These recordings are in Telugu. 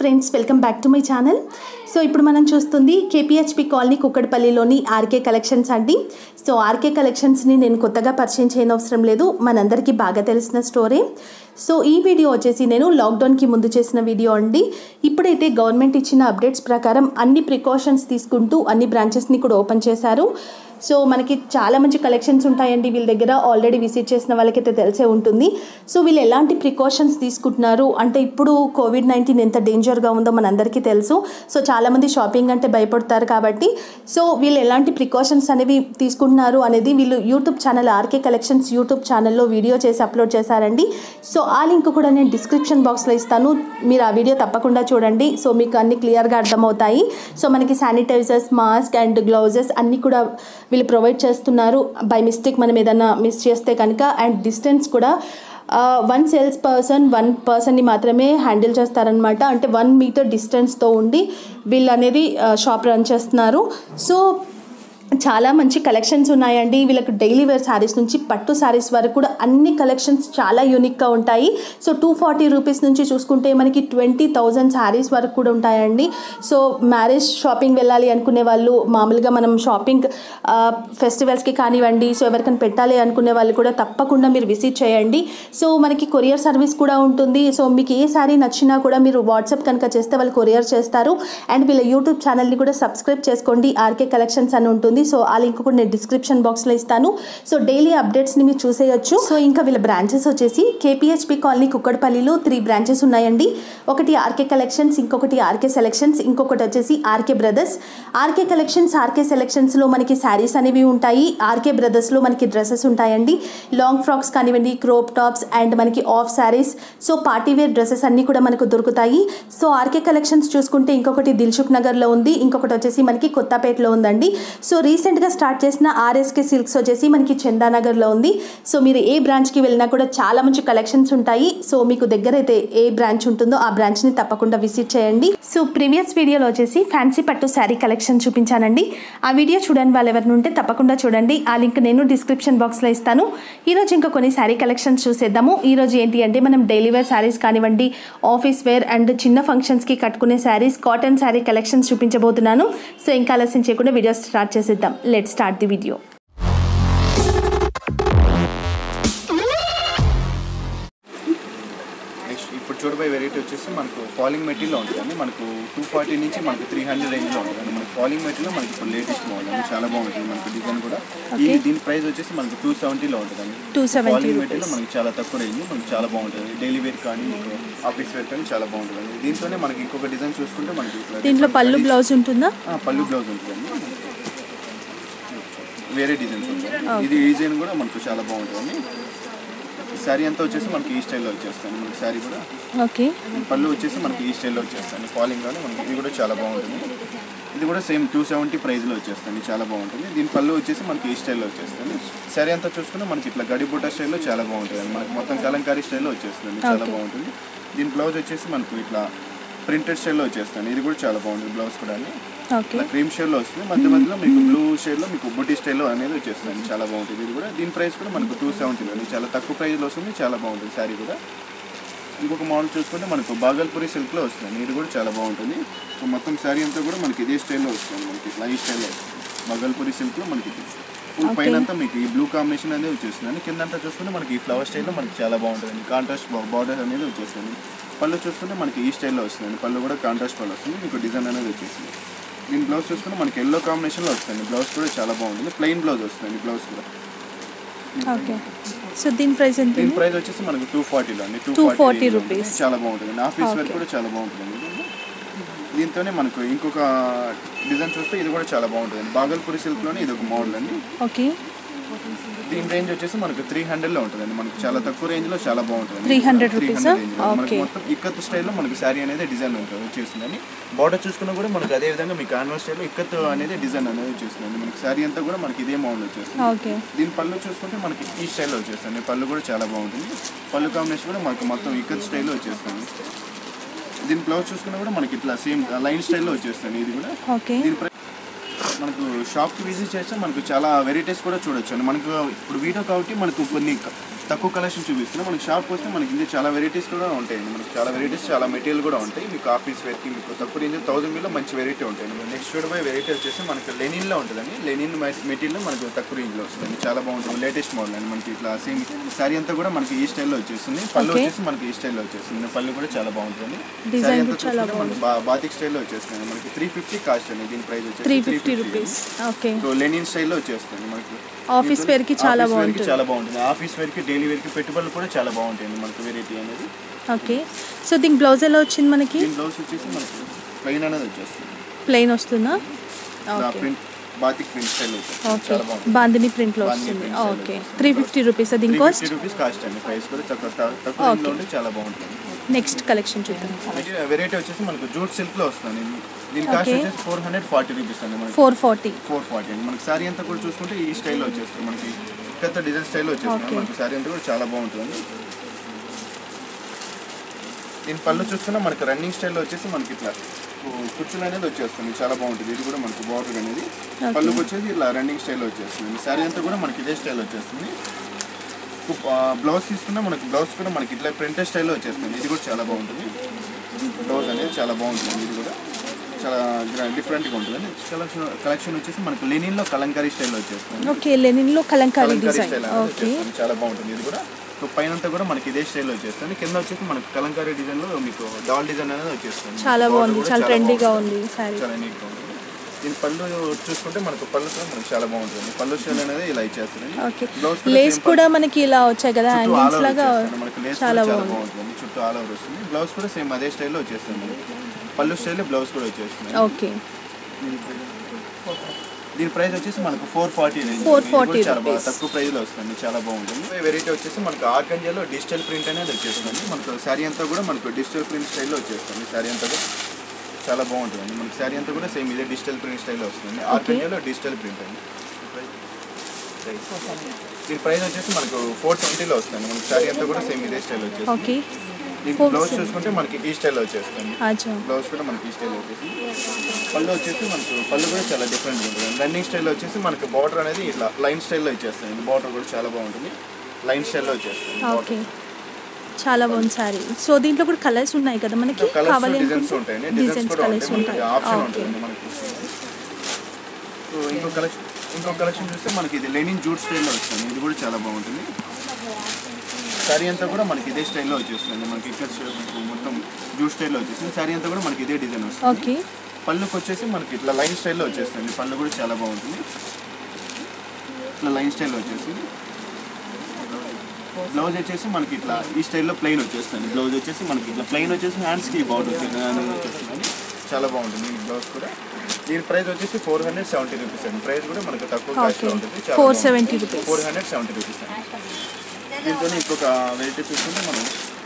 Friends welcome back to my channel so ఇప్పుడు మనం చూస్తుంది కేపీహెచ్పి కాలనీ కుక్కడపల్లిలోని ఆర్కే కలెక్షన్స్ అండి సో ఆర్కే కలెక్షన్స్ని నేను కొత్తగా పరిచయం చేయనవసరం లేదు మనందరికీ బాగా తెలిసిన స్టోరీ సో ఈ వీడియో వచ్చేసి నేను లాక్డౌన్కి ముందు చేసిన వీడియో అండి ఇప్పుడైతే గవర్నమెంట్ ఇచ్చిన అప్డేట్స్ ప్రకారం అన్ని ప్రికాషన్స్ తీసుకుంటూ అన్ని బ్రాంచెస్ని కూడా ఓపెన్ చేశారు సో మనకి చాలా మంచి కలెక్షన్స్ ఉంటాయండి వీళ్ళ దగ్గర ఆల్రెడీ విజిట్ చేసిన వాళ్ళకైతే తెలిసే ఉంటుంది సో వీళ్ళు ఎలాంటి ప్రికాషన్స్ తీసుకుంటున్నారు అంటే ఇప్పుడు కోవిడ్ నైన్టీన్ ఎంత డేంజర్గా ఉందో మనందరికీ తెలుసు సో చాలామంది షాపింగ్ అంటే భయపడతారు కాబట్టి సో వీళ్ళు ఎలాంటి ప్రికాషన్స్ అనేవి తీసుకుంటున్నారు అనేది వీళ్ళు YouTube channel RK collections YouTube ఛానల్లో వీడియో చేసి అప్లోడ్ చేశారండి సో ఆ లింక్ కూడా నేను డిస్క్రిప్షన్ బాక్స్లో ఇస్తాను మీరు ఆ వీడియో తప్పకుండా చూడండి సో మీకు అన్ని క్లియర్గా అర్థమవుతాయి సో మనకి శానిటైజర్స్ మాస్క్ అండ్ గ్లౌజెస్ అన్నీ కూడా వీళ్ళు ప్రొవైడ్ చేస్తున్నారు బై మిస్టేక్ మనం ఏదైనా మిస్ చేస్తే కనుక అండ్ డిస్టెన్స్ కూడా వన్ సేల్స్ పర్సన్ వన్ పర్సన్ని మాత్రమే హ్యాండిల్ చేస్తారనమాట అంటే వన్ మీటర్ డిస్టెన్స్తో ఉండి వీళ్ళు అనేది షాప్ రన్ చేస్తున్నారు సో చాలా మంచి కలెక్షన్స్ ఉన్నాయండి వీళ్ళకి డైలీ వేర్ శారీస్ నుంచి పట్టు శారీస్ వరకు కూడా అన్ని కలెక్షన్స్ చాలా యూనిక్గా ఉంటాయి సో టూ ఫార్టీ రూపీస్ నుంచి చూసుకుంటే మనకి ట్వంటీ థౌజండ్ శారీస్ వరకు కూడా ఉంటాయండి సో మ్యారేజ్ షాపింగ్ వెళ్ళాలి అనుకునే వాళ్ళు మామూలుగా మనం షాపింగ్ ఫెస్టివల్స్కి కానివ్వండి సో ఎవరికైనా పెట్టాలి అనుకునే వాళ్ళు కూడా తప్పకుండా మీరు విజిట్ చేయండి సో మనకి కొరియర్ సర్వీస్ కూడా ఉంటుంది సో మీకు ఏ శారీ నచ్చినా కూడా మీరు వాట్సాప్ కనుక చేస్తే వాళ్ళు కొరియర్ చేస్తారు అండ్ వీళ్ళ యూట్యూబ్ ఛానల్ని కూడా సబ్స్క్రైబ్ చేసుకోండి ఆర్కే కలెక్షన్స్ అని ఉంటుంది సో ఆ లింక్ కూడా నేను డిస్క్రిప్షన్ బాక్స్లో ఇస్తాను సో డైలీ అప్డేట్స్ని మీరు చూసేయచ్చు సో ఇంకా వీళ్ళ బ్రాంచెస్ వచ్చేసి కేపీహెచ్పి కాలనీ కుక్కడపల్లిలో త్రీ బ్రాంచెస్ ఉన్నాయండి ఒకటి ఆర్కే కలెక్షన్స్ ఇంకొకటి ఆర్కే సెలెక్షన్స్ ఇంకొకటి వచ్చేసి RK brothers RK collections RK సెలెక్షన్స్లో మనకి శారీస్ అనేవి ఉంటాయి ఆర్కే బ్రదర్స్లో మనకి డ్రెస్సెస్ ఉంటాయండి లాంగ్ ఫ్రాక్స్ కానివ్వండి క్రోప్ టాప్స్ అండ్ మనకి half saris so party wear dresses అన్నీ కూడా మనకు దొరుకుతాయి సో ఆర్కే కలెక్షన్స్ చూసుకుంటే ఇంకొకటి దిల్సుఖ్ నగర్లో ఉంది ఇంకొకటి వచ్చేసి మనకి కొత్తపేటలో ఉందండి సో రీసెంట్గా స్టార్ట్ చేసిన ఆర్ఎస్కే సిల్క్స్ వచ్చేసి మనకి చందానగర్లో ఉంది సో మీరు ఏ బ్రాంచ్కి వెళ్ళినా కూడా చాలా మంచి కలెక్షన్స్ ఉంటాయి సో మీకు దగ్గర అయితే ఏ బ్రాంచ్ ఉంటుందో ఆ బ్రాంచ్ని తప్పకుండా విజిట్ చేయండి సో ప్రీవియస్ వీడియోలో వచ్చేసి ఫ్యాన్సీ పట్టు శారీ కలెక్షన్ చూపించానండి ఆ వీడియో చూడని వాళ్ళు ఎవరిని ఉంటే తప్పకుండా చూడండి ఆ లింక్ నేను డిస్క్రిప్షన్ బాక్స్లో ఇస్తాను ఈరోజు ఇంకా కొన్ని శారీ కలెక్షన్స్ చూసేద్దాము ఈరోజు ఏంటి అంటే మనం డైలీ వేర్ శారీస్ కానివ్వండి ఆఫీస్ వేర్ అండ్ చిన్న ఫంక్షన్స్కి కట్టుకునే శారీస్ కాటన్ శారీ కలెక్షన్స్ చూపించబోతున్నాను సో ఇంకా ఆలస్యం చేయకుండా వీడియో స్టార్ట్ చేసేద్దాం let start the video next ఇప్పుడు చూడబోయే వెరైటీ వచ్చేసి మనకు ఫాలింగ్ మెటీరియల్ ఉంటుందండి మనకు టూ ఫార్టీ నుంచి మనకు త్రీ హండ్రెడ్ రేంజ్లో ఉంటుంది మనకు ఫాలింగ్ మెటీరియల్ మనకి ఇప్పుడు లేటెస్ట్ మోడల్ అండి చాలా బాగుంటుంది మనకు డిజైన్ కూడా ఈ దీని ప్రైస్ వచ్చేసి మనకు టూ సెవెంటీలో ఉంటుందండి 270 ఫాలింగ్ మెటీరియల్ మనకి చాలా తక్కువ రేంజ్ మనకి చాలా బాగుంటుంది డైలీ వేర్ కానీ ఆఫీస్ వేర్ కానీ చాలా బాగుంటుంది దీంతోనే మనకి ఇంకొక డిజైన్ చూసుకుంటే మనకి ఇట్లా దీంట్లో పళ్ళు బ్లౌజ్ ఉంటుందా ఆ, పళ్ళు బ్లౌజ్ ఉంటుందండి వేరే డిజైన్స్ ఉంటాయి ఇది ఈ డిజైన్ కూడా మనకు చాలా బాగుంటుంది శారీ అంతా వచ్చేసి మనకి ఈ స్టైల్లో వచ్చేస్తుంది మనకి శారీ కూడా ఓకే పళ్ళు వచ్చేసి మనకి ఈ స్టైల్లో వచ్చేస్తుంది ఫాలింగ్ కానీ మనకి ఇది కూడా చాలా బాగుంటుంది ఇది కూడా సేమ్ టూ సెవెంటీ ప్రైస్లో వచ్చేస్తుంది చాలా బాగుంటుంది దీని పళ్ళు వచ్చేసి మనకి ఈ స్టైల్లో వచ్చేస్తుంది శారీ అంతా చూసుకుంటే మనకి ఇట్లా గడిబుట్ట స్టైల్లో చాలా బాగుంటుంది మనకి మొత్తం కలంకారీ స్టైల్లో వచ్చేస్తుంది చాలా బాగుంటుంది దీని బ్లౌజ్ వచ్చేసి మనకు ఇట్లా ప్రింటెడ్ స్టైల్లో వచ్చేస్తుంది ఇది కూడా చాలా బాగుంటుంది బ్లౌజ్ కూడా ఓకే ఇట్లా క్రీమ్ షేడ్లో వస్తుంది మధ్య మధ్యలో మీకు బ్లూ షేడ్లో మీకు బుట్టి స్టైల్లో అనేది వచ్చేస్తుంది చాలా బాగుంటుంది ఇది కూడా దీని ప్రైస్ కూడా మనకు టూ సెవెంటీలో అండి చాలా తక్కువ ప్రైస్లో వస్తుంది చాలా బాగుంటుంది శారీ కూడా ఇంకొక మోడల్ చూసుకుంటే మనకు బాగల్పూరి సిల్క్లో వస్తుంది ఇది కూడా చాలా బాగుంటుంది సో మొత్తం శారీ అంతా కూడా మనకి ఇదే స్టైల్లో వస్తుంది మనకి ఇట్లా ఈ స్టైల్లో బాగల్పూరి సిల్క్లో మనకి ఫుల్ పైన అంతా మీకు ఈ బ్లూ కాంబినేషన్ అనేది వచ్చేస్తుంది కిందంతా చూసుకుంటే మనకి ఈ ఫ్లవర్ స్టైల్లో మనకి చాలా బాగుంటుంది కాంట్రాస్ట్ బార్డర్ అనేది వచ్చేస్తుంది పళ్ళు చూసుకుంటే మనకి ఈ స్టైల్లో వస్తుంది పళ్ళు కూడా కాంట్రాస్ట్ పళ్ళు వస్తుంది మీకు డిజైన్ అనేది వచ్చేసింది దీని బ్లౌజ్ చూసుకుంటే మనకి ఎల్లో కాంబినేషన్లో వస్తుంది బ్లౌజ్ కూడా చాలా బాగుంటుంది ప్లెయిన్ బ్లౌజ్ వస్తుంది బ్లౌజ్ కూడా ఓకే సో దీని ప్రైస్ ఎంత దీని ప్రైస్ వచ్చేసి మనకు టూ ఫార్టీలో అండి టూ 240 rupees. చాలా బాగుంటుంది ఆఫీస్ వేర్ కూడా చాలా బాగుంటుంది దీంతోనే మనకు ఇంకొక డిజైన్ చూస్తే ఇది కూడా చాలా బాగుంటుంది బాగల్పూరి సిల్క్లోనే ఇది ఒక మోడల్ అండి ఓకే దీని రేంజ్ వచ్చేసి మనకు త్రీ హండ్రెడ్లో ఉంటుందండి మనకు చాలా తక్కువ రేంజ్లో చాలా బాగుంటుంది 300 త్రీ rupees హండ్రెడ్ ఆ? మనకు Okay. మొత్తం ఇక్కత్ స్టైల్లో మనకు శారీ అనేది డిజైన్ ఉంటుంది వచ్చేస్తుందండి బార్డర్ చూసుకున్నా కూడా మనకు అదే విధంగా మీకు కాన్వర్ స్టైల్లో ఇక్కత్ అనేది డిజైన్ అనేది వచ్చేస్తుందండి మనకి శారీ అంతా కూడా మనకి ఇదే మోడల్ వచ్చేస్తుంది ఓకే దీని పళ్ళు చూసుకుంటే మనకి ఈ స్టైల్లో వచ్చేస్తుంది పళ్ళు కూడా చాలా బాగుంటుంది పళ్ళు కాంబినేషన్ కూడా మనకు మొత్తం ఇక్కత్ స్టైల్లో వచ్చేస్తుంది దీని బ్లౌజ్ చూసుకున్నా కూడా మనకి ఇట్లా సేమ్ లైన్ స్టైల్లో వచ్చేస్తుంది ఇది కూడా ఓకే దీని ప్రైస్ మనకు షాప్కి విజిట్ చేస్తే మనకు చాలా వెరైటీస్ కూడా చూడొచ్చు అండి మనకు ఇప్పుడు వీడియో కాబట్టి మనకు కొన్ని తక్కువ కలెక్షన్ చూపిస్తున్నా మనకి షాప్ వస్తే మనకి ఇందులో చాలా వెరైటీస్ కూడా ఉంటాయండి మనకి చాలా వెరైటీస్ చాలా మెటీరియల్ కూడా ఉంటాయి మీకు ఆఫీస్ వేర్కి మీకు తక్కువ రేంజ్ థౌసండ్ మీలో మంచి వెరైటీ ఉంటాయండి నెక్స్ట్ చూడబోయే వెరైటీ వచ్చేసి మనకి లెనిన్లో ఉంటుందండి లెనిన్ మెటీరియల్ మనకి తక్కువ రేంజ్లో వస్తుంది చాలా బాగుంటుంది లేటెస్ట్ మోడల్ అండి మనకి ఇట్లా సేమ్ శారీ అంతా కూడా మనకి ఈ స్టైల్లో వచ్చేస్తుంది పళ్ళు Okay. వచ్చేసి మనకి ఈ స్టైల్లో వచ్చేస్తుంది పళ్ళు కూడా చాలా బాగుంటుంది Design శారీ అంతా కూడా చాలా చూసుకుంటే మనకి బా- బాతిక్ స్టైల్లో వచ్చేస్తుంది మనకి త్రీ ఫిఫ్టీ కాస్ట్ అండి దీని ప్రైస్ వచ్చేసి three fifty rupees okay so linen స్టైల్లో వచ్చేస్తుంది మనకి ఆఫీస్ వేర్ కి చాలా ఆఫీస్ వేర్కి బాగుంటుంది. చాలా బాగుంటుంది ఆఫీస్ వేర్కి డైలీ వేర్కి పెట్టుబడులు కూడా చాలా బాగుంటాయండి మనకి వెరైటీ అనేది ఓకే సో దీనికి బ్లౌజ్ ఎలా వచ్చింది మనకి దీని బ్లౌజ్ వచ్చేసి మనకి ప్లెయిన్ అనేది వచ్చేస్తుంది ప్లెయిన్ వస్తుందా okay print batik print style వచ్చేస్తుంది ఓకే చాలా బాగుంటుంది బాందిని ప్రింట్లో బాందిని వస్తుంది print style ఓకే వస్తుంది. త్రీ ఫిఫ్టీ రూపీస్ దీని three cost fifty rupees cost అండి ప్రైస్ కూడా తక్కువ తక్కువ రేంజ్లో ఉంటే చాలా బాగుంటుంది నెక్స్ట్ కలెక్షన్ చూద్దాం వెరైటీ వచ్చేసి మనకు జూట్ సిల్క్ లో వస్తుంది దీని కాస్ట్ Okay. వచ్చేసి ఫోర్ హండ్రెడ్ ఫార్టీ రూపీస్ అండి మనకి ఫోర్ ఫార్టీ ఫోర్ ఫార్టీ అండి మనకి సారీ అంతా కూడా చూసుకుంటే ఈ స్టైల్లో వచ్చేస్తుంది మనకి కొత్త డిజైన్ స్టైల్లో వచ్చేస్తుంది Okay. మనకి సారీ అంతా కూడా చాలా బాగుంటుంది దీని పళ్ళు చూసుకున్నా మనకి రన్నింగ్ స్టైల్లో వచ్చేసి మనకి ఇట్లా కు- కుచ్చులు అనేది వచ్చేస్తుంది చాలా బాగుంటుంది ఇది కూడా మనకి బార్డర్ అనేది పళ్ళుకి వచ్చేసి ఇట్లా రన్నింగ్ స్టైల్లో వచ్చేస్తుంది సారీ అంతా కూడా మనకి ఇదే స్టైల్ వచ్చేస్తుంది బ్లౌజ్ తీసుకున్నా మనకి బ్లౌజ్ కూడా మనకి ఇట్లా ప్రింటెడ్ స్టైల్లో వచ్చేస్తుంది ఇది కూడా చాలా బాగుంటుంది బ్లౌజ్ అనేది చాలా బాగుంటుంది ఇది కూడా చాలా డిఫరెంట్గా ఉంటుంది కలెక్షన్ కలెక్షన్ వచ్చేసి మనకి లెనిన్లో కలంకారీ స్టైల్లో వచ్చేస్తుంది ఓకే లెనిన్లో కలంకారీ కలంకారీ డిజైన్ స్టైల్ అనేది ఓకే వచ్చేస్తుంది చాలా బాగుంటుంది ఇది కూడా సో పైన అంతా కూడా మనకి ఇదే స్టైల్లో వచ్చేస్తుంది కింద వచ్చేసి మనకి కలంకారీ డిజైన్లో మీకు డాల్ డిజైన్ అనేది వచ్చేస్తుంది చాలా Border బాగుంది కూడా చాలా ట్రెండీగా బాగుంటుంది. ఉంది శారీ చాలా నీట్గా ఉంటుంది దీని పళ్ళు చూసుకుంటే మనకు పళ్ళు కూడా మనకి చాలా బాగుంటుంది పళ్ళు స్టైల్ అనేది ఇలా ఇచ్చేస్తుంది ఓకే బ్లౌజ్ కూడా లేస్ same కూడా మనకి ఇలా వచ్చాయి కదా చుట్టూ all హ్యాంగింగ్స్ over లాగా వచ్చేస్తుంది. మనకి లేస్ చాలా కూడా చాలా బాగుంది బాగుంటుంది చుట్టూ ఆల్ ఓవర్ వస్తుంది బ్లౌజ్ కూడా సేమ్ అదే స్టైల్లో వచ్చేస్తుంది మనకి. పళ్ళు స్టైల్ బ్లౌజ్ కూడా వచ్చేస్తుంది ఓకే దీని ప్రైస్ వచ్చేసి మనకు ఫోర్ ఫార్టీ 440 చాలా బాగా rupees. తక్కువ ప్రైస్ లో వస్తుంది చాలా బాగుంటుంది వెరైటీ వచ్చేసి మనకు ఆర్కంజాలో డిజిటల్ ప్రింట్ అనేది వచ్చేస్తుంది మనకు శారీ అంతా కూడా మనకు డిజిటల్ ప్రింట్ స్టైల్లో వచ్చేస్తుంది శారీ అంతా కూడా చాలా బాగుంటుంది మనకి శారీ అంతా కూడా సేమ్ ఇదే డిజిటల్ ప్రింట్ స్టైల్లో వస్తుంది ఆర్కంజాలో డిజిటల్ ప్రింట్ అండి దీని ప్రైస్ వచ్చేసి మనకు ఫోర్ ట్వంటీలో వస్తుంది మనకి శారీ అంతా కూడా సేమ్ ఇదే స్టైల్ వచ్చేస్తుంది ఓకే దీని Four బ్లౌజ్ seventy. చూసుకుంటే మనకి ఈ స్టైల్లో వచ్చేస్తుంది అచ్చా బ్లౌజ్ కూడా మనకి ఈ స్టైల్ వచ్చేసి పళ్ళు వచ్చేసి మనకు పళ్ళు కూడా చాలా డిఫరెంట్ ఉంటుంది రన్నింగ్ స్టైల్ వచ్చేసి మనకి బార్డర్ అనేది ఇట్లా లైన్ స్టైల్లో ఇచ్చేస్తుంది బార్డర్ కూడా చాలా బాగుంటుంది లైన్ స్టైల్లో వచ్చేస్తుంది ఓకే చాలా బాగుంది శారీ సో దీంట్లో కూడా కలర్స్ ఉన్నాయి కదా మనకి కలర్స్ కావాలి డిజైన్స్ అనుకుంటే ఉంటాయండి డిజైన్స్ డిజైన్స్ కూడా కలర్స్ ఉంటాయి ఉంటాయి మనకి ఆప్షన్ ఓకే ఉంటుంది మనకి సో ఇంకో కలెక్షన్ ఇంకో కలెక్షన్ చూస్తే మనకి ఇది లెనిన్ జూట్ స్టైల్లో వస్తుంది ఇది కూడా చాలా బాగుంటుంది శారీ అంతా కూడా మనకి ఇదే స్టైల్లో వచ్చేస్తుంది మనకి ఇక్కడ మీకు మొత్తం జూట్ స్టైల్లో వచ్చేస్తుంది శారీ అంతా కూడా మనకి ఇదే డిజైన్ వస్తుంది ఓకే పళ్ళుకి వచ్చేసి మనకి ఇట్లా లైన్ స్టైల్లో వచ్చేస్తుంది పళ్ళు కూడా చాలా బాగుంటుంది ఇట్లా లైన్ స్టైల్లో వచ్చేసింది బ్లౌజ్ వచ్చేసి మనకి ఇట్లా ఈ స్టైల్లో ప్లెయిన్ వచ్చేస్తుంది బ్లౌజ్ వచ్చేసి మనకి ఇట్లా ప్లెయిన్ వచ్చేసి హ్యాండ్స్కి బార్డర్ వచ్చేస్తుంది చాలా బాగుంటుంది ఈ బ్లౌజ్ కూడా దీని ప్రైస్ వచ్చేసి ఫోర్ హండ్రెడ్ సెవెంటీ రూపీస్ అండి ప్రైస్ కూడా మనకు తక్కువ కాస్ట్లో ఓకే ఉంటుంది four seventy rupees four hundred seventy rupees అండి దీంతో ఇంకొక వెరైటీ చూసుకుంటే మనం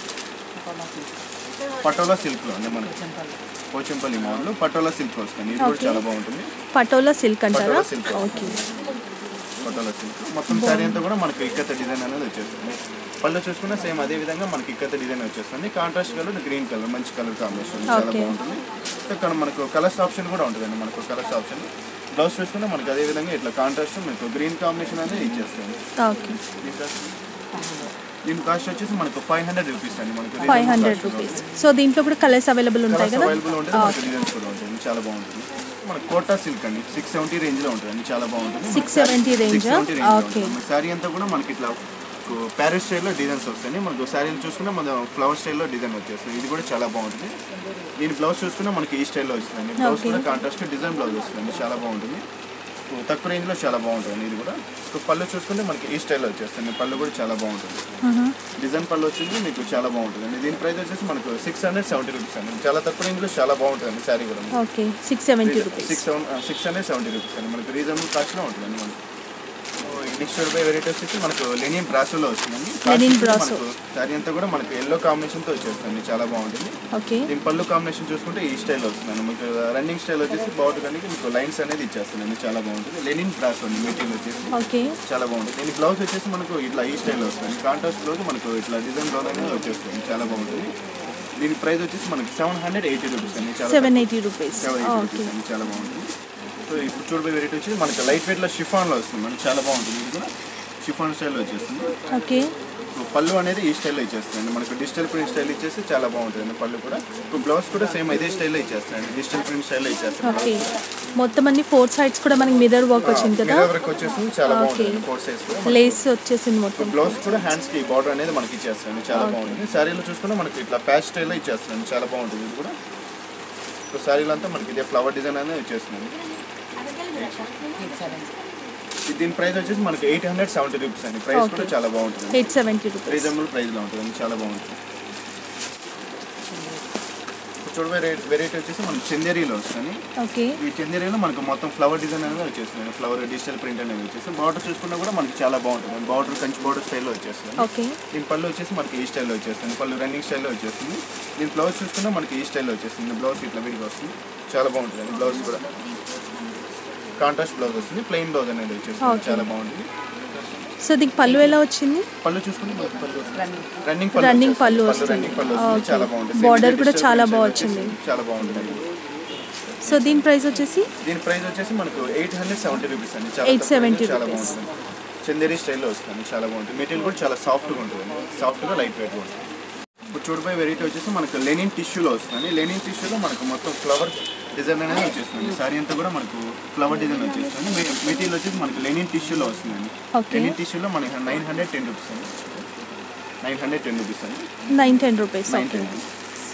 పటోలా సిల్క్లో అండి మనకి పోచంపల్లి మోడల్ పటోలా సిల్క్ వస్తుంది ఇది కూడా Okay. చాలా బాగుంటుంది పటోలా సిల్క్ అంటారా Patola silk. Okay Patola silk మొత్తం శారీ అంతా కూడా మనకి ఇక్కత డిజైన్ అనేది వచ్చేస్తుంది పళ్ళు చూసుకున్నా సేమ్ అదే విధంగా మనకి ఇక్కత డిజైన్ వచ్చేస్తుంది కాంట్రాస్ట్ కలర్ గ్రీన్ కలర్ మంచి కలర్ కాంబినేషన్ చాలా Okay. బాగుంటుంది ఇక్కడ మనకు కలర్స్ ఆప్షన్ కూడా ఉంటుందండి మనకు కలర్స్ ఆప్షన్ బ్లౌజ్ చూసుకున్నా మనకి అదే విధంగా ఇట్లా కాంట్రాస్ట్ మీకు గ్రీన్ కాంబినేషన్ అనేది ఇచ్చేస్తుంది ఓకే దీని కాస్ట్- దీని కాస్ట్ వచ్చేసి మనకు ఫైవ్ హండ్రెడ్ రూపీస్ అండి మనకు ఫైవ్ హండ్రెడ్ రూపీస్ సో దీంట్లో కూడా కలర్స్ అవైలబుల్ ఉంటాయి కదా అవైలబుల్ ఉంటుంది మనకు డిజైన్స్ కూడా ఉంటుంది చాలా బాగుంటుంది మన కోటా సిల్క్ అండి సిక్స్ సెవెంటీ రేంజ్ లో ఉంటుంది చాలా బాగుంటుంది 670 range ఆ? Okay. శారీ అంతా కూడా మనకి ఇట్లా ప్యారిస్ స్టైల్లో డిజైన్స్ వస్తాయి మనకు శారీని చూసుకున్నా మన ఫ్లవర్ స్టైల్లో డిజైన్ వచ్చేస్తుంది ఇది కూడా చాలా బాగుంటుంది దీని బ్లౌజ్ చూసుకున్నా మనకి ఈ స్టైల్లో వస్తుంది బ్లౌజ్ Okay. కూడా కాంట్రాస్ట్ డిజైన్ బ్లౌజ్ వస్తుంది చాలా బాగుంటుంది సో తక్కువ రేంజ్లో చాలా బాగుంటుంది ఇది కూడా సో పళ్ళు చూసుకుంటే మనకి ఈ స్టైల్లో వచ్చేస్తుంది పళ్ళు కూడా చాలా బాగుంటుంది డిజైన్ పళ్ళు వచ్చింది మీకు చాలా బాగుంటుంది అండి దీని ప్రైస్ వచ్చేసి మనకు సిక్స్ హండ్రెడ్ సెవెంటీ రూపీస్ అండి చాలా తక్కువ రేంజ్లో చాలా బాగుంటుంది శారీ కూడా okay six seventy rupees six seven six hundred seventy rupees అండి మనకు రీజనబుల్ కాస్ట్లో ఉంటుందండి మనకు నెక్స్ట్ రూపాయి వెరైటీ వచ్చేసి మనకు లెనిన్ బ్రాసోలో వస్తుందండి Lenin Brasso. శారీ అంతా కూడా మనకు ఎల్లో కాంబినేషన్తో వచ్చేస్తుంది చాలా బాగుంటుంది ఓకే దీని పళ్ళు కాంబినేషన్ చూసుకుంటే ఈ స్టైల్ వస్తుందండి మీకు రన్నింగ్ స్టైల్ వచ్చేసి బాగుంటుంది కానీ మీకు లైన్స్ అనేది ఇచ్చేస్తుంది చాలా బాగుంటుంది లెనిన్ బ్రాస్ ఉంది మెటీరియల్ వచ్చేసి ఓకే చాలా బాగుంటుంది దీని బ్లౌజ్ వచ్చేసి మనకు ఇట్లా ఈ స్టైల్ వస్తుంది కాంట్రాస్ట్ బ్లౌజ్ మనకు ఇట్లా డిజైన్ బ్లౌజ్ అనేది వచ్చేస్తుంది చాలా బాగుంటుంది దీని ప్రైస్ వచ్చేసి మనకి సెవెన్ హండ్రెడ్ ఎయిటీ రూపీస్ అండి చాలా seven eighty rupees seven eighty okay rupees అండి చాలా బాగుంటుంది సో ఇప్పుడు చూడబోయే వెరైటీ వచ్చి మనకి లైట్ వెయిట్లో షిఫాన్లో వస్తుంది మనకి చాలా బాగుంటుంది ఇది కూడా షిఫాన్ స్టైల్లో వచ్చేస్తుంది ఓకే సో పళ్ళు అనేది ఈ స్టైల్లో ఇచ్చేస్తుంది మనకు డిజిటల్ ప్రింట్ స్టైల్ ఇచ్చేసి చాలా బాగుంటుంది పళ్ళు కూడా ఇప్పుడు బ్లౌజ్ కూడా సేమ్ ఇదే స్టైల్లో ఇచ్చేస్తాను డిజిటల్ ప్రింట్ స్టైల్లో ఇచ్చేస్తాను ఓకే మొత్తం అన్ని ఫోర్ సైడ్స్ కూడా మనకి మిదర్ వర్క్ వచ్చింది కదా మిర్రర్ వర్క్ వచ్చేసింది చాలా బాగుంటుంది Okay. ఫోర్ సైజ్ కూడా లేస్ వచ్చేసింది మొత్తం బ్లౌజ్ కూడా హ్యాండ్స్ కి బార్డర్ అనేది మనకి ఇచ్చేస్తాను చాలా బాగుంటుంది శారీలో చూసుకుంటే మనకి ఇట్లా ప్యాచ్ స్టైల్లో ఇచ్చేస్తాను చాలా బాగుంటుంది ఇది కూడా ఇప్పుడు శారీలో అంతా మనకి ఇదే ఫ్లవర్ డిజైన్ అనేది వచ్చేస్తుంది ఇది దీని ప్రైస్ వచ్చేసి మనకి ఎయిట్ హండ్రెడ్ సెవెంటీ రూపీస్ అండి ప్రైస్ కూడా చాలా బాగుంటుంది ఎయిట్ సెవెంటీ రూపీస్ రీజనబుల్ ప్రైస్లో ఉంటుంది చాలా బాగుంటుంది చూడవే రేట్ వెరైటీ వచ్చేసి మనకి చందేరీలో వస్తుంది ఓకే ఈ చందేరీలో మనకు మొత్తం ఫ్లవర్ డిజైన్ అనేది వచ్చేస్తుంది ఫ్లవర్ డిజిటల్ ప్రింట్ అనేది వచ్చేసి బార్డర్ చూసుకున్నా కూడా మనకి చాలా బాగుంటుంది బార్డర్ కంచి బార్డర్ స్టైల్లో వచ్చేస్తుంది ఓకే దీని పళ్ళు వచ్చేసి మనకి ఈ స్టైల్లో వచ్చేస్తుంది పళ్ళు రన్నింగ్ స్టైల్లో వచ్చేస్తుంది దీని బ్లౌజ్ చూసుకున్నా మనకి ఈ స్టైల్లో వచ్చేస్తుంది బ్లౌజ్ ఇట్లా విడిగా వస్తుంది చాలా బాగుంటుంది అండి బ్లౌజ్ కూడా కాంట్రాస్ట్ బ్లౌజ్ వస్తుంది ప్లెయిన్ బ్లౌజ్ అనేది వచ్చేస్తుంది Okay. చాలా బాగుంటుంది సో దీనికి పళ్ళు ఎలా వచ్చింది పళ్ళు చూసుకుంటే మనకి పళ్ళు రన్నింగ్ పళ్ళు Running వచ్చేస్తుంది. పళ్ళు పళ్ళు వస్తుంది. రన్నింగ్ పళ్ళు వస్తుంది Okay. చాలా బాగుంటుంది Border Same కూడా digital చాలా print బాగా వచ్చేసి వచ్చింది. చాలా బాగుంటుంది సో దీని ప్రైస్ వచ్చేసి దీని ప్రైస్ వచ్చేసి మనకు ఎయిట్ హండ్రెడ్ సెవెంటీ రూపీస్ అండి చాలా 870 తక్కువ, చాలా rupees. బాగుంటుంది చందేరి స్టైల్లో వస్తుంది చాలా బాగుంటుంది మెటీరియల్ కూడా చాలా సాఫ్ట్గా ఉంటుంది సాఫ్ట్గా లైట్ వెయిట్గా ఉంటుంది ఇప్పుడు చూడబోయే వెరైటీ వచ్చేసి మనకు లెనిన్ టిష్యూలో వస్తుంది లెనిన్ టిష్యూలో మనకు మొత్తం ఫ్లవర్ డిజైన్ అనేది వచ్చేస్తుంది సారీ అంతా కూడా మనకు ఫ్లవర్ డిజైన్ వచ్చేస్తుంది మెటీరియల్ వచ్చేసి మనకు లెనిన్ టిష్యూలో వస్తుందండి Okay. లెనిన్ టిష్యూలో మనకి నైన్ హండ్రెడ్ టెన్ రూపీస్ అండి నైన్ హండ్రెడ్ టెన్ రూపీస్ అండి nine ten rupees nine okay ten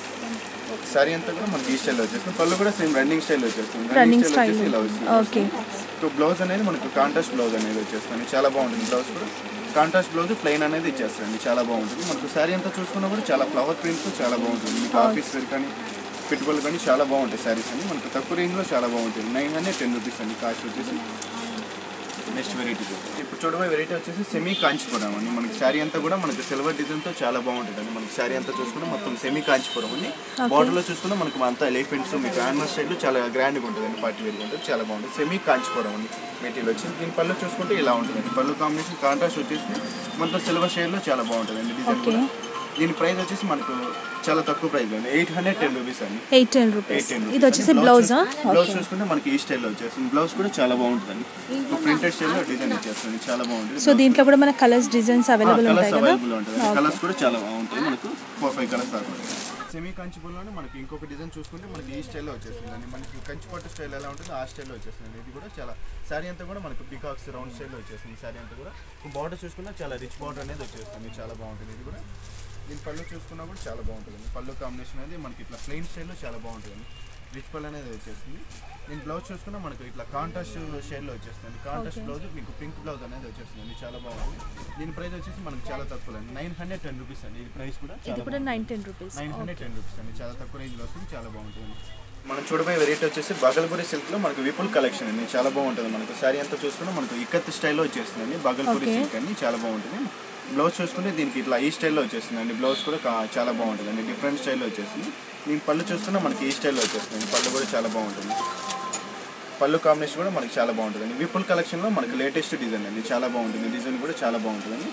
sari అంతా కూడా మనకి ఈ స్టైల్ వచ్చేస్తుంది పళ్ళు కూడా సేమ్ రన్నింగ్ స్టైల్ వచ్చేస్తుంది రన్నింగ్ స్టైల్ స్టైల్ వచ్చేసి ఇలా వస్తుంది ఓకే సో బ్లౌజ్ అనేది మనకు కాంట్రాస్ట్ బ్లౌజ్ అనేది వచ్చేస్తుంది చాలా బాగుంటుంది బ్లౌజ్ కూడా కాంట్రాస్ట్ బ్లౌజ్ ప్లెయిన్ అనేది ఇచ్చేస్తుంది చాలా బాగుంటుంది మనకు శారీ అంతా చూసుకున్నా కూడా చాలా ఫ్లవర్ ప్రింట్స్ చాలా బాగుంటుంది మీకు ఆఫీస్ వేర్ కానీ పెట్టుబడులు కానీ చాలా బాగుంటాయి శారీస్ అని మనకు తక్కువ రేంజ్లో చాలా బాగుంటుంది నైన్ హండ్రెడ్ టెన్ రూపీస్ అండి కాస్ట్ వచ్చేసి నెక్స్ట్ వెరైటీ ఇప్పుడు చూడబోయే వెరైటీ వచ్చేసి సెమీ కాంచీపురం అండి మనకి శారీ అంతా కూడా మనకి సిల్వర్ డిజైన్తో చాలా బాగుంటుంది అండి మనకి శారీ అంతా చూసుకుంటే మొత్తం సెమీ కాంచీపురం అండి బార్డర్లో చూసుకుంటే మనకి అంతా ఎలిఫెంట్స్ మీకు యానిమల్ స్టైల్ చాలా గ్రాండ్గా ఉంటుంది అండి పార్టీ వేర్గా ఉంటుంది చాలా బాగుంటుంది సెమీ కాంచీపురం అండి మెటీరియల్ వచ్చి దీని పళ్ళు చూసుకుంటే ఇలా ఉంటుంది అండి పళ్ళు కాంబినేషన్ కాంట్రాస్ట్ వచ్చేసి మొత్తం సిల్వర్ షేడ్లో చాలా బాగుంటుంది అండి డిజైన్ Okay. కూడా దీని ప్రైస్ వచ్చేసి మనకు చాలా తక్కువ ప్రైస్ అండి ఎయిట్ హండ్రెడ్ టెన్ రూపీస్ అండి ఎయిట్ టెన్ రూపీస్ ఇది వచ్చేసి బ్లౌజా బ్లౌజ్ చూసుకుంటే మనకి ఈ స్టైల్లో వచ్చేస్తుంది బ్లౌజ్ కూడా చాలా బాగుంటుందండి ప్రింటెడ్ స్టైల్లో డిజైన్ వచ్చేస్తుంది చాలా బాగుంటుంది సో దీంట్లో కూడా మన కలర్స్ డిజైన్స్ అవైలబుల్ ఉంటాయి కలర్స్ కదా అవైలబుల్ ఉంటుంది కలర్స్ కూడా చాలా బాగుంటాయి మనకు ఫోర్ ఫైవ్ కలర్స్ దాకా సెమీ కంచిపూర్లోనే మనకి ఇంకొక డిజైన్ చూసుకుంటే మనకి ఈ స్టైల్లో వచ్చేస్తుంది అండి మనకి కంచిపట్టు స్టైల్ ఎలా ఉంటుందో ఆ స్టైల్లో వచ్చేస్తుంది ఇది కూడా చాలా శారీ అంతా కూడా మనకు పికాక్స్ రౌండ్ స్టైల్లో వచ్చేస్తుంది శారీ అంతా కూడా బార్డర్ చూసుకున్నా చాలా రిచ్ బార్డర్ అనేది వచ్చేస్తుంది చాలా బాగుంటుంది ఇది కూడా దీని పళ్ళు చూసుకున్నా కూడా చాలా బాగుంటుంది పళ్ళు కాంబినేషన్ అనేది మనకి ఇట్లా ప్లెయిన్ స్టైల్లో చాలా బాగుంటుంది రిచ్ పళ్ళు అనేది వచ్చేస్తుంది నేను బ్లౌజ్ చూసుకున్నా మనకు ఇట్లా కాంట్రాస్ట్ షేడ్లో వచ్చేస్తుంది కాంట్రాస్ట్ బ్లౌజ్ మీకు పింక్ బ్లౌజ్ అనేది వచ్చేస్తుంది చాలా బాగుంది దీని ప్రైస్ వచ్చేసి మనకు చాలా తక్కువ అండి నైన్ హండ్రెడ్ టెన్ రూపీస్ అండి ఈ ప్రైస్ కూడా ఇది చాలా కూడా nine ten rupees nine hundred ten rupees అండి చాలా తక్కువ రేంజ్లో వస్తుంది చాలా బాగుంటుంది మనం చూడబోయే వెరైటీ వచ్చేసి బగల్పూరి సిల్క్లో మనకు విపుల్ కలెక్షన్ అండి చాలా బాగుంటుంది మనకు శారీ అంతా చూసుకున్నా మనకు ఇక్కత్ స్టైల్లో వచ్చేస్తుంది బగల్పూరి Okay. సిల్క్ అండి చాలా బాగుంటుంది బ్లౌజ్ చూసుకుంటే దీనికి ఇట్లా ఈ స్టైల్లో వచ్చేస్తుంది అండి బ్లౌజ్ కూడా కా- చాలా బాగుంటుంది అండి డిఫరెంట్ స్టైల్లో వచ్చేస్తుంది దీని పళ్ళు చూసుకున్నా మనకి ఈ స్టైల్లో వచ్చేస్తుంది పళ్ళు కూడా చాలా బాగుంటుంది పళ్ళు కాంబినేషన్ కూడా మనకి చాలా బాగుంటుంది అండి విపుల్ కలెక్షన్లో మనకి లేటెస్ట్ డిజైన్ అండి చాలా బాగుంటుంది డిజైన్ కూడా చాలా బాగుంటుంది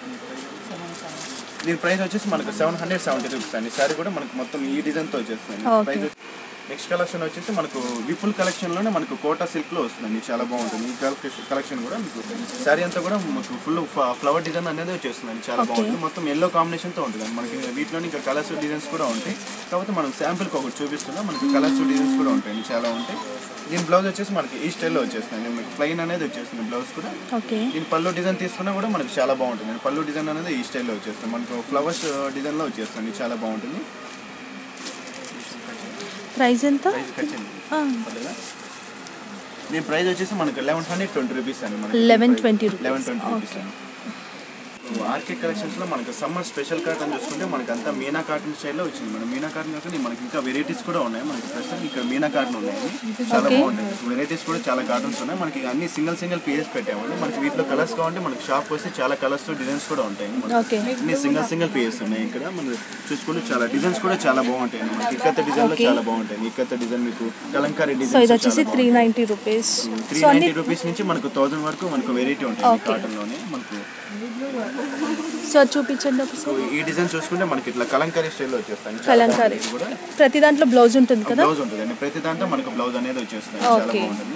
దీని ప్రైస్ వచ్చేసి మనకు సెవెన్ హండ్రెడ్ సెవెంటీ రూపీస్ అండి సారీ కూడా మనకు మొత్తం ఈ డిజైన్తో వచ్చేస్తుంది Okay. ప్రైస్ నెక్స్ట్ కలెక్షన్ వచ్చేసి మనకు విపుల్ కలెక్షన్లోనే మనకు కోటా సిల్క్లో వస్తుందండి చాలా బాగుంటుంది ఈ కలెక్షన్ కలెక్షన్ కూడా మీకు శారీ అంతా కూడా మనకు ఫుల్ ఫ్లవర్ డిజైన్ అనేది వచ్చేస్తుందండి చాలా Okay. బాగుంటుంది మొత్తం ఎల్లో కాంబినేషన్తో ఉంటుంది మనకి వీటిలో ఇంకా కలర్స్ డిజైన్స్ కూడా ఉంటాయి కాకపోతే మనం శాంపిల్కి ఒకటి చూపిస్తున్నాం మనకి కలర్స్ డిజైన్స్ కూడా ఉంటాయి చాలా ఉంటాయి దీని బ్లౌజ్ వచ్చేసి మనకి ఈ స్టైల్లో వచ్చేస్తుంది మీకు ప్లెయిన్ అనేది వచ్చేస్తుంది బ్లౌజ్ కూడా ఓకే దీని పళ్ళు డిజైన్ తీసుకున్నా కూడా మనకి చాలా బాగుంటుంది పళ్ళు డిజైన్ అనేది ఈ స్టైల్లో వచ్చేస్తుంది మనకు ఫ్లవర్స్ డిజైన్లో వచ్చేస్తుంది చాలా బాగుంటుంది ప్రైస్ ఎంత ప్రైస్ ఖర్చు ఆ, పర్లేదా? దీని ప్రైస్ వచ్చేసి మనకి లెవెన్ హండ్రెడ్ ట్వంటీ రూపీస్ అండి 1120 rupees. లెవెన్ ట్వంటీ రూపీస్ అండి ఆర్కే కలెక్షన్స్ లో మనకి సమ్మర్ స్పెషల్ కాటన్ చూసుకుంటే మనకి అంతా మీనా కాటన్ స్టైల్లో వచ్చింది మనం మీనా కాటన్ కాకుండా మనకి ఇంకా వెరైటీస్ కూడా ఉన్నాయి మనకి ప్రస్తుతం ఇక్కడ మీనా కాటన్ ఉన్నాయి చాలా Okay. బాగుంటాయి వెరైటీస్ కూడా చాలా కాటన్స్ ఉన్నాయి మనకి అన్ని సింగిల్ సింగిల్ పీసెస్ పెట్టామండి మనకి వీటిలో కలర్స్ కావాలంటే మనకి షాప్ వస్తే చాలా కలర్స్ డిజైన్స్ కూడా ఉంటాయి మనకి ఓకే అన్ని సింగిల్ సింగిల్ పీసెస్ ఉన్నాయి ఇక్కడ మనం చూసుకుంటే చాలా డిజైన్స్ కూడా చాలా బాగుంటాయి మనకి ఇక్కత డిజైన్ లో Okay. చాలా బాగుంటాయి ఇక్కత డిజైన్ మీకు కలంకారీ సో ఇది డిజైన్ వచ్చేసి three ninety rupees three so అన్ని నైన్టీ రూపీస్ నుంచి మనకు థౌసండ్ వరకు మనకు వెరైటీ ఉంటుంది Okay. కాటన్ లోనే మనకు సో అది చూపించండి ఒకసారి ఈ డిజైన్ చూసుకుంటే మనకి ఇట్లా కలంకారీ స్టైల్లో వచ్చేస్తాయి చాలా కలంకారీ బాగుంటుంది ఇది కూడా ప్రతి దాంట్లో బ్లౌజ్ ఉంటుంది కదా బ్లౌజ్ ఉంటుంది అండి ప్రతి దాంట్లో మనకు బ్లౌజ్ అనేది వచ్చేస్తుంది చాలా Okay. బాగుంటుంది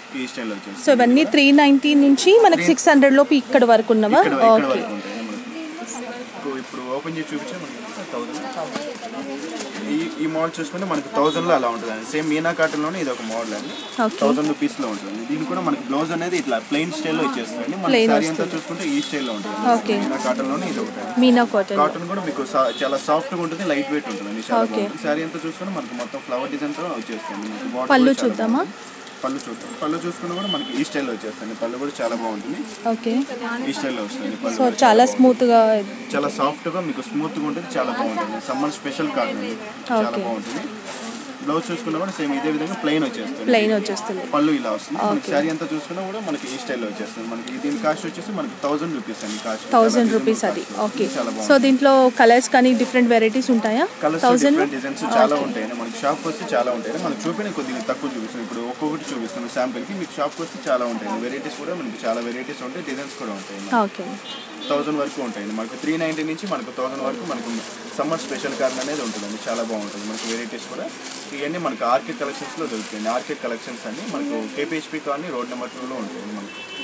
ఈ స్టైల్లో వచ్చేస్తుంది సో ఇవన్నీ త్రీ నైంటీ నుంచి మనకి సిక్స్ హండ్రెడ్ లోపు ఇక్కడ వరకు ఉన్నవా ఇక్కడ ఇక్కడ ఓకే వరకు ఉంటాయి మనకి ఇప్పుడు- ఇప్పుడు ఓపెన్ చేసి చూపించే మనకి థౌసండ్ ఈ ఈ మోడల్ చూసుకుంటే మనకి థౌసండ్లో అలా ఉంటుంది అండి సేమ్ మీనా కాటన్లోనే ఇది ఒక మోడల్ అండి ఓకే థౌసండ్ రూపీస్లో ఉంటుంది దీని కూడా మనకి బ్లౌజ్ అనేది ఇట్లా ప్లెయిన్ స్టైల్లో ఇచ్చేస్తుంది మన Plain సారీ అంతా వస్తుంది. చూసుకుంటే ఈ స్టైల్లో ఉంటుంది ఓకే. మీనా కాటన్లోనే ఇది ఒకటి మీనా కాటన్ కాటన్ కూడా మీకు సా- చాలా సాఫ్ట్గా ఉంటుంది లైట్ వెయిట్ ఉంటుంది చాలా ఓకే. బాగుంటుంది సారీ అంతా చూసుకుంటే మనకి మొత్తం ఫ్లవర్ డిజైన్తో వచ్చేస్తుంది మనకి border పళ్ళు కూడా చాలా చూద్దామా? బాగుంటుంది. పళ్ళు చూద్దాం పళ్ళు చూసుకున్నా కూడా మనకి ఈ స్టైల్లో వచ్చేస్తుంది పళ్ళు కూడా చాలా బాగుంటుంది ఓకే ఈ స్టైల్లో వస్తుంది పళ్ళు సో కూడా చాలా స్మూత్గా చాలా సాఫ్ట్ గా మీకు స్మూత్ గా ఉంటుంది చాలా బాగుంటుంది సమ్మర్ స్పెషల్ కాటన్ ఇది. చాలా Okay. బాగుంటుంది బ్లౌజ్ చూసుకున్నా కూడా సేమ్ ఇదే విధంగా ప్లెయిన్ వచ్చేస్తుంది ప్లెయిన్ వచ్చేస్తుంది పళ్ళు ఇలా వస్తుంది మనకి Okay. శారీ అంతా చూసుకున్నా కూడా మనకి ఈ స్టైల్లో వచ్చేస్తుంది మనకి దీని కాస్ట్ వచ్చేసి మనకి థౌసండ్ రూపీస్ అండి కాస్ట్ థౌజండ్ రూపీస్ అది ఓకే చాలా సో బాగుంది దీంట్లో కలర్స్ కానీ డిఫరెంట్ వెరైటీస్ ఉంటాయా కలర్స్ థౌజండ్ డిఫరెంట్ డిజైన్స్ చాలా ఉంటాయండి మనకి షాప్ వస్తే చాలా ఉంటాయి మనకి చూపిన కొద్దిగా తక్కువ చూపిస్తాం ఇప్పుడు ఒక్కొక్కటి చూపిస్తాం శాంపిల్ కి మీకు షాప్ వస్తే చాలా ఉంటాయి వెరైటీస్ కూడా మనకి చాలా వెరైటీస్ ఉంటాయి డిజైన్స్ కూడా ఉంటాయి ఓకే థౌసండ్ వరకు ఉంటాయండి మనకు త్రీ నైంటీ నుంచి మనకు థౌసండ్ వరకు మనకు సమ్మర్ స్పెషల్ కార్న్ అనేది ఉంటుందండి చాలా బాగుంటుంది మనకు వెరైటీస్ కూడా ఇవన్నీ మనకు ఆర్కే కలెక్షన్స్లో దొరుకుతాయండి ఆర్కే కలెక్షన్స్ అన్ని మనకు కేపీహెచ్పి కార్ని రోడ్ నెంబర్ టూలో ఉంటాయండి మనకు